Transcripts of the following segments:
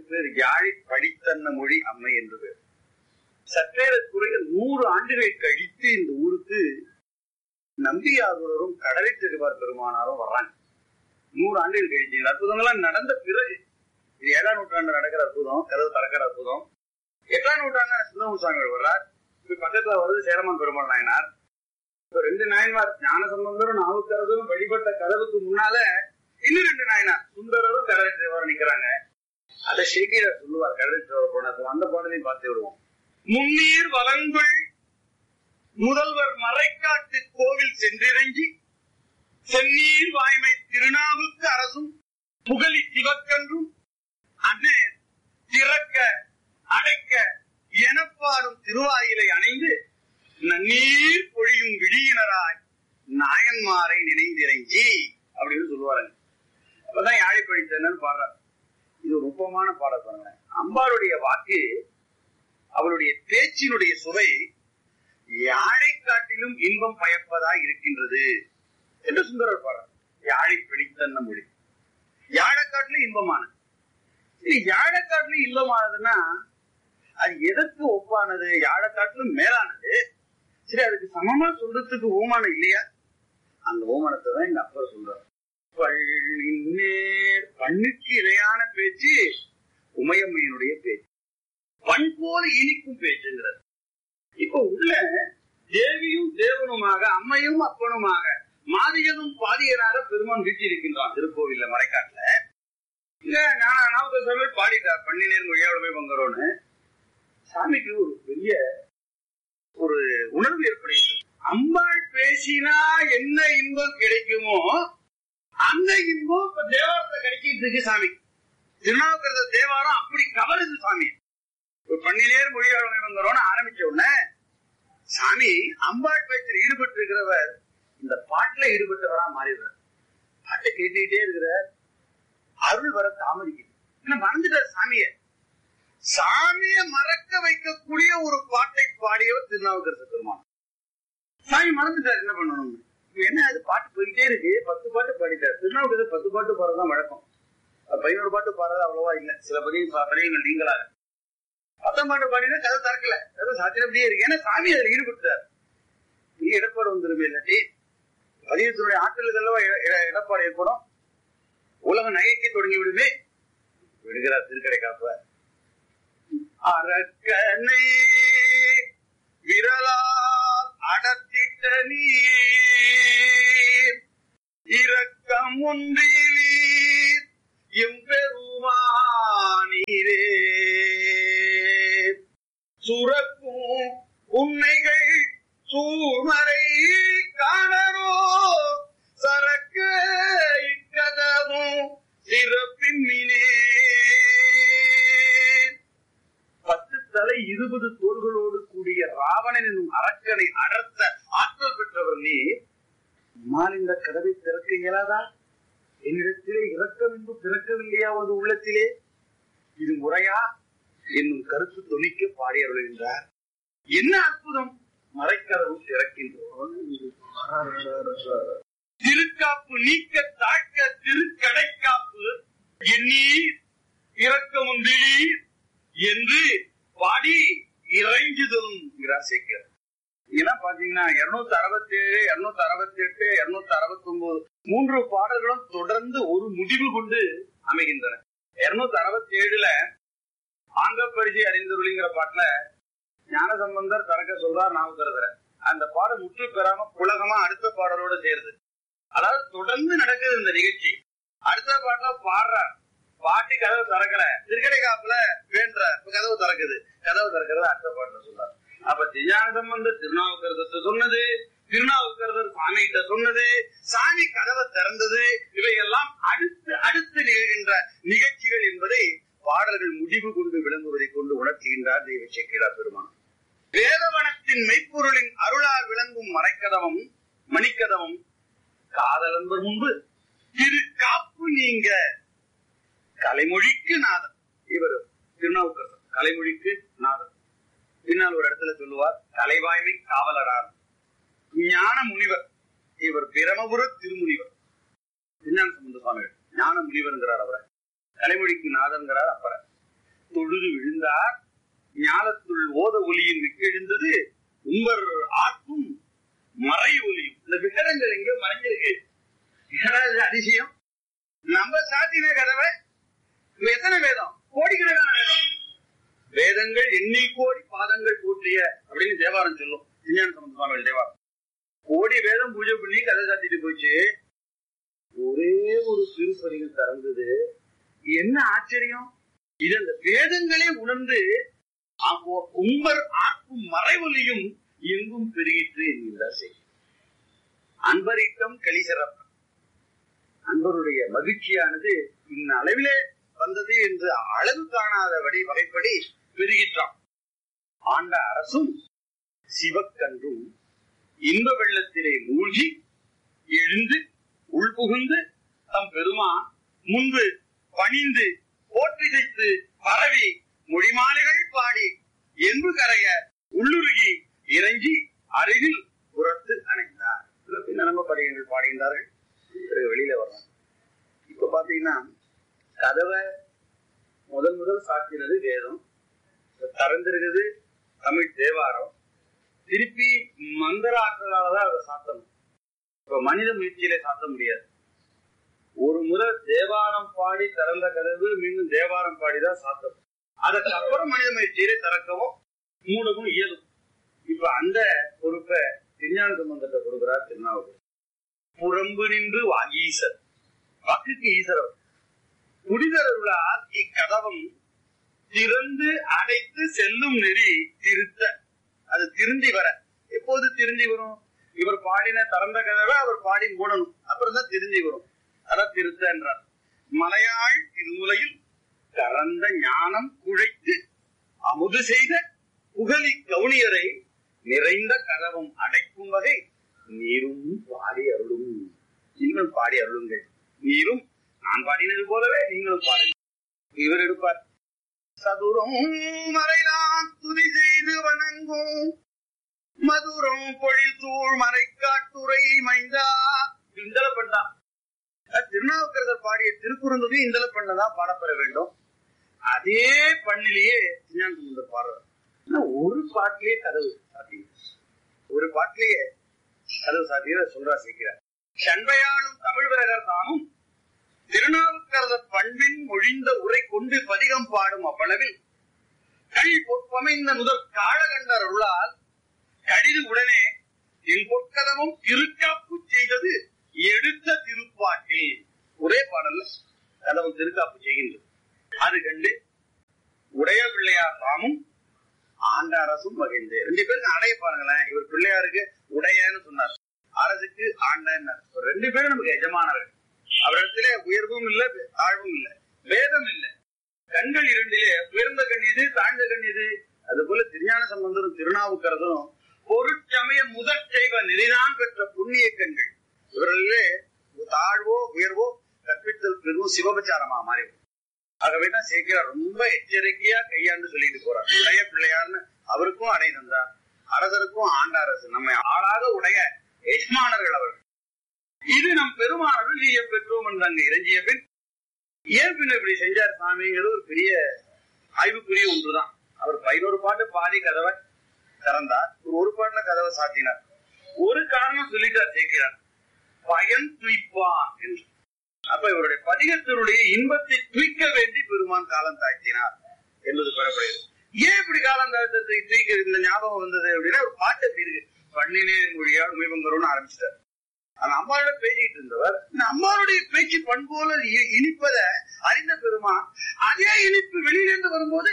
பேர் யாழை படித்தன்ன மொழி அம்மை என்று பேர் சற்றேறக்குறைய நூறு ஆண்டுகள் கழித்து இந்த ஊருக்கு நம்பியாரூரரும் கடலை திருவார் பெருமானாரும் வர்றாங்க நூறு ஆண்டுகள் கழிச்சு இந்த அற்புதங்கள்லாம் நடந்த பிறகு இது ஏழாம் நூற்றாண்டு நடக்கிற அற்புதம் கதவு திறக்கிற அற்புதம் எட்டாம் நூற்றாண்டு சுந்தரமு சுவாமிகள் வர்றார் இப்ப பக்கத்துல வருது சேரமான் பெருமாள் நாயனார் இப்ப ரெண்டு நாயன்மார் ஞான சம்பந்தரும் நாவுக்கரசரும் வழிபட்ட கதவுக்கு முன்னால இன்னும் ரெண்டு நாயனார் சுந்தரரும் கடலை திருவார் நிக்கிறாங்க அதை சேக்கியர் சொல்லுவார் கடலை திருவார் போனது அந்த பாடலையும் பார்த்து விடுவோம் முன்னீர் வலங்குள் முதல்வர் மறைக்காட்டு கோவில் சென்றிறங்கி சென்னீர் வாய்மை திருநாவுக்கு அரசும் புகழி சிவக்கன்றும் அண்ணே திறக்க அடைக்க எனப்பாடும் திருவாயிலை அணைந்து நன்னீர் பொழியும் விழியினராய் நாயன்மாரை நினைந்திறங்கி அப்படின்னு சொல்லுவாருங்க அப்பதான் யாழை படித்தன்னு பாடுறார் இது ஒரு நுட்பமான பாடல் பாருங்க அம்பாளுடைய வாக்கு அவளுடைய பேச்சினுடைய சுவை யாழை காட்டிலும் இன்பம் பயப்பதா இருக்கின்றது என்று சுந்தரர் பாடுறார் யாழை பிடித்தன்ன மொழி யாழை காட்டிலும் இன்பமானது இது யாழை காட்டிலும் இன்பமானதுன்னா அது எதற்கு ஒப்பானது யாழை காட்டிலும் மேலானது சரி அதுக்கு சமமா சொல்றதுக்கு ஓமானம் இல்லையா அந்த ஓமானத்தை தான் எங்க அப்பா சொல்றாரு பள்ளிநேர் பண்ணுக்கு இணையான பேச்சு உமையம்மையினுடைய பேச்சு பண் போல இனிக்கும் பேச்சுங்கிறது இப்ப உள்ள தேவியும் தேவனுமாக அம்மையும் அப்பனுமாக மாதியனும் பாதியனாக பெருமான் வீட்டிருக்கின்றான் திருக்கோவில்ல மறைக்காட்டுல இங்க நான் நாமக்கல் சாமி பாடிட்டார் பண்ணினேர் மொழியாளுமே பங்கரோன்னு சாமிக்கு ஒரு பெரிய ஒரு உணர்வு ஏற்படுகிறது அம்பாள் பேசினா என்ன இன்பம் கிடைக்குமோ அந்த இன்பம் இப்ப தேவாரத்தை கிடைச்சிட்டு இருக்கு சாமி திருநாவுக்கரச தேவாரம் அப்படி கவருது சாமி ஒரு பன்னிலேர் மொழியாளுமை வந்தோம்னு ஆரம்பிச்ச உடனே சாமி அம்பாள் பேச்சில் ஈடுபட்டு இருக்கிறவர் இந்த பாட்டுல ஈடுபட்டவரா மாறிடுறார் பாட்டை கேட்டுக்கிட்டே இருக்கிறார் அருள் வர தாமதிக்குது என்ன மறந்துட்டார் சாமிய சாமிய மறக்க வைக்கக்கூடிய ஒரு பாட்டை பாடியவர் திருநாவுக்கரசு பெருமான் சாமி மறந்துட்டார் என்ன பண்ணணும் என்ன அது பாட்டு போயிட்டே இருக்கு பத்து பாட்டு பாடிட்டார் திருநாவுக்கரசு பத்து பாட்டு பாடுறதுதான் வழக்கம் பதினோரு பாட்டு பாடுறது அவ்வளவா இல்ல சில பதிவு பதியங்கள் நீங்களாக பத்தாம் பாட்டு பாடினா கதை திறக்கல கதை சாத்திரப்படியே இருக்கு ஏன்னா சாமி அதுல ஈடுபட்டார் நீ இடப்பாடு வந்துருமே இல்லாட்டி பதியத்தினுடைய ஆற்றலுக்கு அல்லவா இடப்பாடு ஏற்படும் உலகம் நகைக்க தொடங்கி விடுமே விடுகிறார் திருக்கடை காப்ப அரக்கனை விரலால் அடத்திட்ட நீர் இரக்கம் ஒன்றிலீர் எம்பெருமானீரே சுரக்கும் உண்மைகள் சூமரை காணரோ சரக்க இக்கதவும் சிறப்பின்மினே பத்து தலை இருபது தோள்களோடு கூடிய ராவணன் என்னும் அரக்கனை அடர்த்த ஆற்றல் பெற்றவர் நீ அம்மாள் இந்த கதவை திறக்க இயலாதா என்னிடத்திலே இரக்கம் என்று பிறக்கவில்லையா ஒரு உள்ளத்திலே இது முறையா என்னும் கருத்து தொனிக்க பாடி அருள்கின்றார் என்ன அற்புதம் மறைக்கதவு திறக்கின்றோம் திருக்காப்பு நீக்க தாக்க திருக்கடைக்காப்பு எண்ணீர் இரக்கமும் திடீர் என்று பாடி இறைஞ்சுதலும் சேர்க்கிறார் இதெல்லாம் பாத்தீங்கன்னா இருநூத்தி அறுபத்தி ஏழு இருநூத்தி அறுபத்தி எட்டு இருநூத்தி அறுபத்தி ஒன்பது மூன்று பாடல்களும் தொடர்ந்து ஒரு முடிவு கொண்டு அமைகின்றன இருநூத்தி அறுபத்தி ஏழுல ஆங்கப்பரிசை அறிந்தருளிங்கிற பாட்டுல ஞான சம்பந்தர் தரக்க சொல்றார் நாவுக்கரசர அந்த பாடல் முற்று பெறாம புலகமா அடுத்த பாடலோட சேருது அதாவது தொடர்ந்து நடக்குது இந்த நிகழ்ச்சி அடுத்த பாட்டுல பாடுறார் பாட்டி கதவு திறக்கல திருக்கடை காப்புல வேண்ட கதவு திறக்குது கதவு திறக்கிறது அடுத்த பாட்டுல சொல்றாரு அப்ப திஞான சம்பந்தர் திருநாவுக்கரசத்தை சொன்னது திருநாவுக்கரசர் சாமி கிட்ட சொன்னது சாமி கதவை திறந்தது இவையெல்லாம் அடுத்து அடுத்து நிகழ்கின்ற நிகழ்ச்சிகள் என்பதை பாடல்கள் முடிவு கொண்டு விளங்குவதை கொண்டு உணர்த்துகின்றார் தெய்வ சேக்கிரா பெருமான் வேதவனத்தின் மெய்ப்பொருளின் அருளால் விளங்கும் மறைக்கதவம் மணிக்கதவம் காதலன்பர் முன்பு திரு காப்பு நீங்க கலைமொழிக்கு நாதன் இவர் திருநாவுக்கரசர் கலைமொழிக்கு நாதன் பின்னால் ஒரு இடத்துல சொல்லுவார் கலைவாய்மை காவலரார் ஞான முனிவர் இவர் பிரமபுர திருமுனிவர் விஞ்ஞான சம்பந்த சுவாமிகள் ஞான முனிவர்ங்கிறார் அவரை கலைமொழிக்கு நாதன்கிறார் அப்பற தொழுது விழுந்தார் ஞானத்துள் ஓத ஒலியின் விக்கெழுந்தது உம்பர் ஆக்கும் மறை ஒலியும் இந்த விகடங்கள் எங்க மறைஞ்சிருக்கு என்னடா இது அதிசயம் நம்ம சாத்தின கதவை இப்ப எத்தனை வேதம் கோடிக்கணக்கான வேதம் வேதங்கள் எண்ணில் கோடி பாதங்கள் போற்றிய அப்படின்னு தேவாரம் சொல்லும் விஞ்ஞான சம்பந்த சுவாமிகள் தேவாரம் கோடி வேதம் பூஜை பண்ணி கதை சாத்திட்டு போச்சு ஒரே ஒரு திருப்பதிகள் திறந்தது என்ன ஆச்சரியம் இது அந்த வேதங்களே உணர்ந்து அப்போ உம்பர் ஆக்கும் மறைவொலியும் எங்கும் பெருகிற்று என்கிறார் செய்தி அன்பரிட்டம் களிசிறப்பு அன்பருடைய மகிழ்ச்சியானது இன்ன அளவிலே வந்தது என்று அளவு காணாதபடி வகைப்படி பெருகிற்றான் ஆண்ட அரசும் சிவக்கன்றும் இன்ப வெள்ளத்திலே மூழ்கி எழுந்து உள்புகுந்து தம் பெருமான் முன்பு பணிந்து போற்றிசைத்து பரவி மொழிமாலைகள் பாடி என்பு கரைய உள்ளுருகி இறங்கி அருகில் புறத்து அணைந்தார் பின்ன நம்ம படிகங்கள் பாடுகின்றார்கள் பிறகு வெளியில வரணும் இப்ப பாத்தீங்கன்னா கதவை முதல் முதல் சாத்தினது வேதம் இப்ப திறந்திருக்குது தமிழ் தேவாரம் திருப்பி மந்திராக்களாலதான் அதை சாத்தணும் இப்ப மனித முயற்சியில சாத்த முடியாது ஒரு முறை தேவாரம் பாடி திறந்த கதவு மீண்டும் தேவாரம் பாடிதான் சாத்தணும் அதுக்கப்புறம் மனித முயற்சியிலே திறக்கவும் மூடவும் இயலும் இப்ப அந்த பொறுப்பை விஞ்ஞான சம்பந்தத்தை கொடுக்கிறார் திருநாவுக்கு புறம்பு நின்று வாகீசர் வாக்குக்கு ஈசரம் குடிதருளால் இக்கதவம் திறந்து அடைத்து செல்லும் நெறி திருத்த அது திருந்தி வர எப்போது திருந்தி வரும் இவர் பாடின திறந்த கதவை அவர் பாடி மூடணும் அப்புறம் தான் திருந்தி வரும் அதான் திருத்த என்றார் மலையாள் திருமுலையில் கறந்த ஞானம் குழைத்து அமுது செய்த புகழி கவுனியரை நிறைந்த கதவும் அடைக்கும் வகை நீரும் பாடி அருளும் நீங்களும் பாடி அருளுங்கள் நீரும் நான் பாடினது போலவே நீங்களும் பாடுங்கள் இவர் எடுப்பார் சதுரம் மறைதான் துதி செய்து வணங்கும் மதுரம் பொழில் தூள் மறைக்காட்டுரை மைந்தா இந்தல பண்ணான் திருநாவுக்கரசர் பாடிய திருக்குறந்தது இந்தல பண்ணதான் பாடப்பெற வேண்டும் அதே பண்ணிலேயே திருஞானந்தர் பாடுறார் ஆனா ஒரு பாட்டிலேயே கதவு சாத்திங்க ஒரு பாட்டிலேயே கதவு சாத்திய சொல்றா சேர்க்கிறார் சண்பையாளும் தமிழ் வேகர் தானும் திருநாவுக்கரசர் பண்பின் மொழிந்த உரை கொண்டு பதிகம் பாடும் அவ்வளவில் கல் பொற்பமைந்த முதல் காலகண்டர் அருளால் கடிது உடனே என் பொற்கதவும் திருக்காப்பு செய்தது எடுத்த திருப்பாட்டில் ஒரே பாடல்ல கதவும் திருக்காப்பு செய்கின்றது அது கண்டு உடைய பிள்ளையார் ராமும் ஆண்ட அரசும் மகிழ்ந்து ரெண்டு பேருக்கு அடைய பாருங்களேன் இவர் பிள்ளையாருக்கு உடையன்னு சொன்னார் அரசுக்கு ஆண்டன்னார் ரெண்டு பேரும் நமக்கு எஜமானர்கள் அவரிடத்திலே உயர்வும் இல்ல தாழ்வும் இல்ல வேதம் இல்ல கண்கள் இரண்டிலே உயர்ந்த கண் இது தாழ்ந்த கண் இது அது போல திருஞான சம்பந்தரும் திருநாவுக்கரசரும் பொருட்சமய முதற் செய்வ நெறிதான் பெற்ற புண்ணிய கண்கள் இவர்களிலே தாழ்வோ உயர்வோ கற்பித்தல் பெரும் சிவபச்சாரமா மாறி ஆகவேதான் சேர்க்கிறார் ரொம்ப எச்சரிக்கையா கையாண்டு சொல்லிட்டு போறார் உடைய பிள்ளையார்னு அவருக்கும் அடை தந்தார் அரசருக்கும் ஆண்டாரசு நம்மை ஆளாக உடைய எஜமானர்கள் அவர்கள் இது நம் பெருமானர்கள் நீய பெற்றோம் என்று அங்கு இறங்கிய பின் ஏன் பின்ன இப்படி செஞ்சார் சாமிங்கிறது ஒரு பெரிய ஆய்வுக்குரிய ஒன்றுதான் அவர் பதினோரு பாட்டு பாடி கதவை திறந்தார் ஒரு ஒரு பாட்டுல கதவை சாத்தினார் ஒரு காரணம் சொல்லிட்டார் சேர்க்கிறார் பயன் துய்ப்பான் என்று அப்ப இவருடைய பதிகத்தினுடைய இன்பத்தை துய்க்க வேண்டி பெருமான் காலம் தாழ்த்தினார் என்பது பெறப்படுகிறது ஏன் இப்படி காலம் தாழ்த்தத்தை தூய்க்க இந்த ஞாபகம் வந்தது அப்படின்னா ஒரு பாட்டு அப்படி இருக்கு பண்ணினே மொழியால் உமைபங்கரோன்னு ஆரம்பிச்சிட்டார் ஆனா அம்மாவோட பேசிட்டு இருந்தவர் இந்த அம்மாவுடைய பேச்சு பண்போல இனிப்பத அறிந்த பெருமான் அதே இனிப்பு வெளியில இருந்து வரும்போது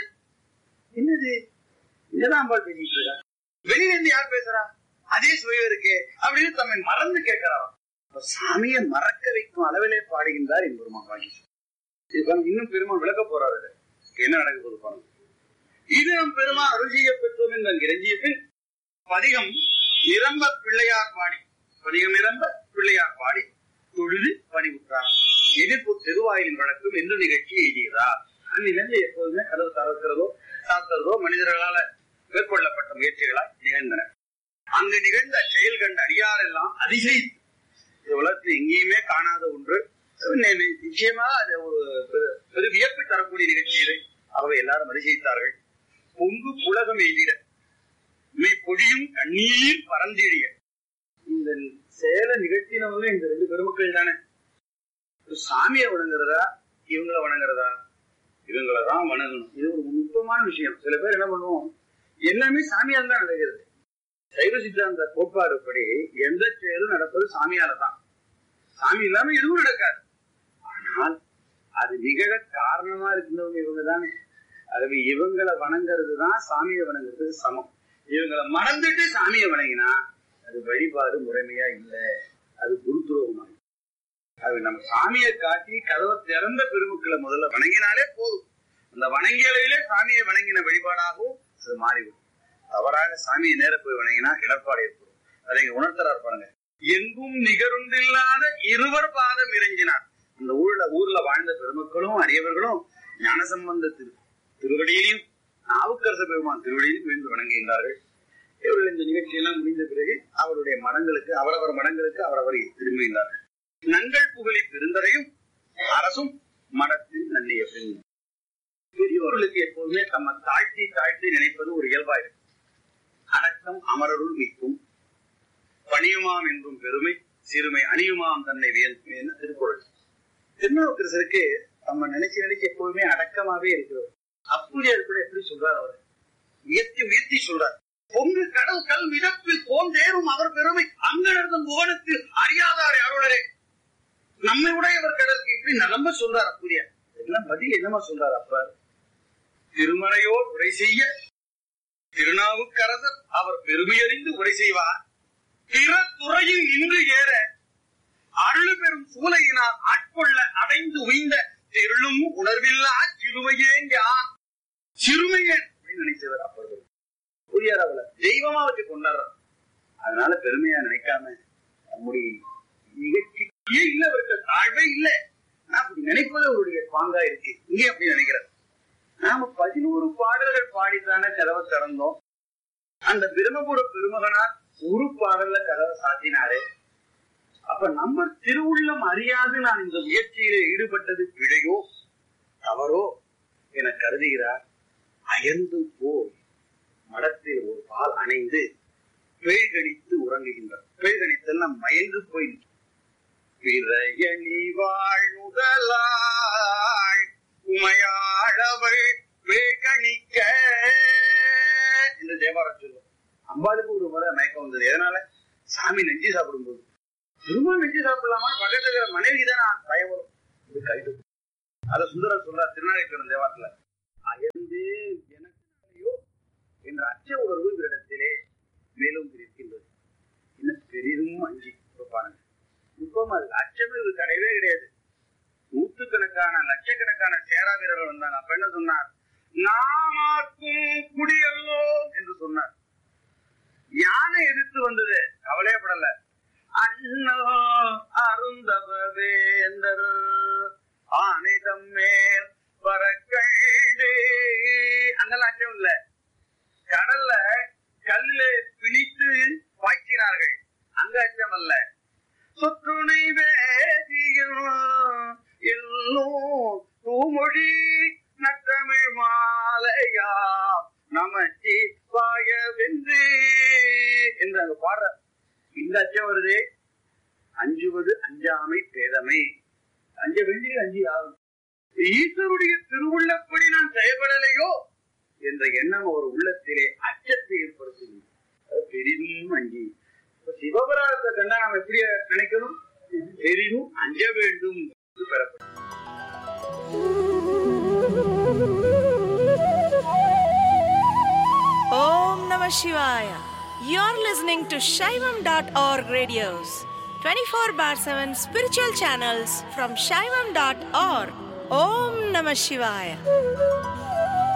என்னது இங்கதான் அம்பாள் பேசிட்டு இருக்கா வெளியில இருந்து யார் பேசுறா அதே சுவையம் இருக்கே அப்படின்னு தம்மை மறந்து கேட்கிறாராம் சாமியை மறக்க வைக்கும் அளவிலே பாடுகின்றார் என் பெருமான் வாங்கி இன்னும் பெருமான் விளக்க போறாரு என்ன நடக்க போது பாருங்க இது நம் பெருமான் அருள் செய்ய பெற்றோம் என்று அங்கு இறங்கிய பின் பதிகம் நிரம்ப பிள்ளையார் பாடி பதிகம் நிரம்ப பிள்ளையார் பாடி தொழுது பணிவுற்றார் எதிர்ப்பு திருவாயிலின் வழக்கம் என்று நிகழ்ச்சி எழுதியதார் அந்நிகழ்ந்து எப்போதுமே கதவு தரக்கிறதோ சாத்துறதோ மனிதர்களால மேற்கொள்ளப்பட்ட முயற்சிகளால் நிகழ்ந்தன அங்கு நிகழ்ந்த செயல் கண்ட அடியாரெல்லாம் அதிசயித்து உலகத்தில் எங்கேயுமே காணாத ஒன்று நிச்சயமாக அது ஒரு பெரு வியப்பு தரக்கூடிய நிகழ்ச்சி இது ஆகவே எல்லாரும் வரிசைத்தார்கள் பொங்கு புலகம் எய்திட மெய் பொடியும் கண்ணீர் பறந்திடிய இந்த சேல நிகழ்த்தினவங்க இந்த ரெண்டு பெருமக்கள் தானே சாமியை வணங்குறதா இவங்களை வணங்குறதா இவங்களை தான் வணங்கணும் இது ஒரு நுட்பமான விஷயம் சில பேர் என்ன பண்ணுவோம் எல்லாமே சாமியால் தான் நடக்கிறது சைவ சித்தாந்த கோட்பாடுப்படி எந்த செயலும் நடப்பது சாமியால தான் சாமி இல்லாம எதுவும் நடக்காது ஆனால் அது நிகழ காரணமா இருக்கின்றவங்க இவங்க தானே ஆகவே இவங்களை வணங்குறது தான் சாமியை வணங்குறது சமம் இவங்களை மறந்துட்டு சாமியை வணங்கினா அது வழிபாடு முறைமையா இல்லை அது குருத்துவமாய் அது நம்ம சாமியை காட்டி கதவை திறந்த பெருமக்களை முதல்ல வணங்கினாலே போதும் அந்த வணங்கிய அளவிலே சாமியை வணங்கின வழிபாடாகவும் அது மாறிவிடும் தவறாக சாமியை நேர போய் வணங்கினா இடர்பாடு ஏற்படும் அதை இங்க உணர்த்துறாரு பாருங்க எங்கும் நிகருண்டில்லாத இருவர் பாதம் இறங்கினார் அந்த ஊர்ல ஊர்ல வாழ்ந்த பெருமக்களும் அடியவர்களும் ஞானசம்பந்த திரு திருவடியிலையும் நாவுக்கரச பெருமான் திருவடியிலும் விழுந்து வணங்குகின்றார்கள் இவர்கள் இந்த நிகழ்ச்சியெல்லாம் முடிந்த பிறகு அவருடைய மடங்களுக்கு அவரவர் மடங்களுக்கு அவரவர் திரும்புகின்றார்கள் நங்கள் புகழி பெருந்தரையும் அரசும் மடத்தில் நன்னிய பெண் பெரியோர்களுக்கு எப்போதுமே தம்மை தாழ்த்தி தாழ்த்தி நினைப்பது ஒரு இயல்பாயிருக்கும் அடக்கம் அமரருள் மிக்கும் பணியுமாம் என்றும் பெருமை சிறுமை அணியுமாம் தன்னை வியல்பு என திருக்குறள் திருநாவுக்கரசருக்கு நம்ம நினைச்சு நினைச்சு எப்போதுமே அடக்கமாவே இருக்கிறவர் அப்புரியார் கூட எப்படி சொல்றார் அவர் உயர்த்தி உயர்த்தி சொல்றார் பொங்கு கடல் கல் மிதப்பில் போந்தேறும் அவர் பெருமை அங்கடர்தம் புவனுக்கு அறியாதார் அருளரே நம்மை உடையவர் கடலுக்கு இப்படி நலம்ப சொல்றார் அப்புரியார் இதெல்லாம் பதில் என்னமா சொல்றார் அப்ப திருமறையோர் உரை செய்ய திருநாவுக்கரசர் அவர் பெருமையறிந்து உரை செய்வார் பிற துறையில் நின்று ஏற அருள் பெறும் சூலையினால் ஆட்கொள்ள அடைந்து உய்ந்த தெருளும் உணர்வில்லா சிறுமையேன் யான் சிறுமையேன் அப்படின்னு நினைச்சவர் அப்பொழுது புரியாத அவள தெய்வமா வச்சு கொண்டாடுறார் அதனால பெருமையா நினைக்காம நம்முடைய நிகழ்ச்சியே இல்ல அவருக்கு தாழ்வே இல்லை நான் அப்படி நினைப்பது அவருடைய பாங்கா இருக்கு இங்கே அப்படி நினைக்கிறார் நாம பதினோரு பாடல்கள் பாடித்தானே கதவை திறந்தோம் அந்த பிரம்மபுர பெருமகனார் ஒரு பாடல்ல கதவை சாத்தினாரே அப்ப நம்ம திருவுள்ளம் அறியாது நான் இந்த முயற்சியில ஈடுபட்டது பிழையோ தவறோ என கருதுகிறார் அயர்ந்து போய் மடத்தில் ஒரு பால் அணைந்து பேய்கணித்து உறங்குகின்றார் பேய்கணித்தல் நம் மயந்து போய் பிறையணி வாழ்முதலாள் உமையாளவள் பேகணிக்க இந்த தேவாரம் சொல்லும் அம்பாளுக்கு ஒரு முறை மயக்கம் வந்தது எதனால சாமி நெஞ்சு சாப்பிடும்போது திரும்ப நெஞ்சு சாப்பிடலாமா பக்கத்துல இருக்கிற மனைவி தான் பயம் வரும் இது கைது அத சுந்தரர் சொல்றார் திருநாளைக்கிழமை தேவாரத்துல அயர்ந்து எனக்கு நாளையோ என்ற அச்ச உணர்வு இவரிடத்திலே மேலும் இருக்கின்றது இன்னும் பெரிதும் அஞ்சி பாருங்க நுட்பமா இருக்கு அச்சமே இது கிடையவே கிடையாது நூற்றுக்கணக்கான லட்சக்கணக்கான சேரா வீரர்கள் வந்தாங்க அப்ப என்ன சொன்னார் நாமாக்கும் குடியல்லோ என்று சொன்னார் யானை எதிர்த்து வந்தது கவலையப்படல அண்ணோ அருந்தவ வேந்தர் ஆனை தம்மேல் பறக்கண்டு அங்கெல்லாம் அச்சம் இல்ல கடல்ல கல்ல பிணித்து பாய்ச்சினார்கள் அங்க அச்சம் அல்ல சொற்றுணை வேதியும் எல்லோம் தூமொழி நற்றமிழ் மாலையா நமச்சி பாய வென்று என்று அங்க பாடுற இந்த அச்சம் வருது அஞ்சுவது அஞ்சாமை பேதமை அஞ்ச வேண்டிய அஞ்சி ஆகும் ஈஸ்வருடைய திருவுள்ளப்படி நான் செயல்படலையோ என்ற எண்ணம் ஒரு உள்ளத்திலே அச்சத்தை ஏற்படுத்துகிறது அது பெரிதும் அஞ்சி இப்ப சிவபுராணத்தை கண்டா நாம் எப்படி நினைக்கணும் பெரிதும் அஞ்ச வேண்டும் என்று பெறப்படும் Om Namah Shivaya. You're listening to Shaivam.org radios, 24 bar 7 spiritual channels from Shaivam.org. Om Namah Shivaya.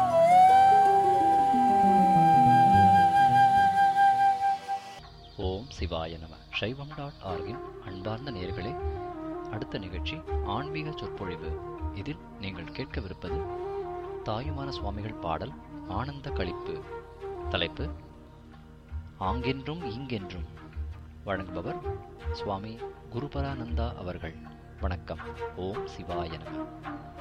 ஓம் சிவாய நம சைவம் டாட் ஆர்கின் அன்பார்ந்த நேர்களே அடுத்த நிகழ்ச்சி ஆன்மீக சொற்பொழிவு இதில் நீங்கள் கேட்கவிருப்பது தாயுமான சுவாமிகள் பாடல் ஆனந்த களிப்பு தலைப்பு ஆங்கென்றும் இங்கென்றும் வழங்குபவர் சுவாமி குருபரானந்தா அவர்கள் வணக்கம் ஓம் சிவாய நம